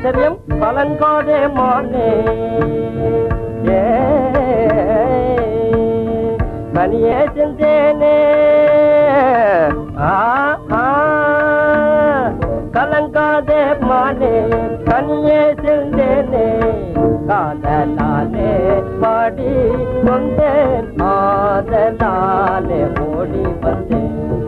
ஆச்சரியம் கலங்காதே மானே ஏ கனியே செஞ்சேனே ஆ ஆ கலங்காதே மானே கனியே செஞ்சேனே காதலாலே பாடி கொண்டேன் ஆதலாலே ஓடி வந்தேன்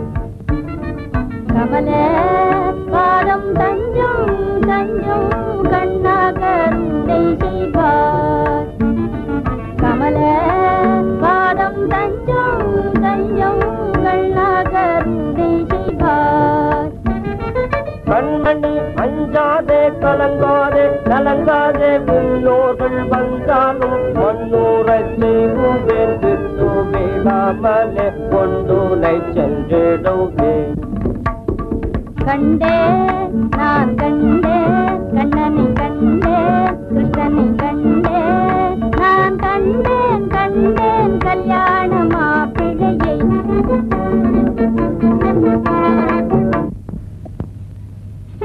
கமலே பாதம் தஞ்சம் தஞ்சம் கண்ணாகருண்டை செய்வார் கமலே பாதம் தஞ்சம் தஞ்சம் கண்ணாகருண்டை செய்வார் கண்மணி அஞ்சாதே கலங்காதே கலங்காதே விண்ணோர்கள் வந்தாலும் மண்ணூரை செய்வேன் விட்டு விடாமலே கொண்டுனை சென்றிடுவேன் கண்டே நான் கண்டே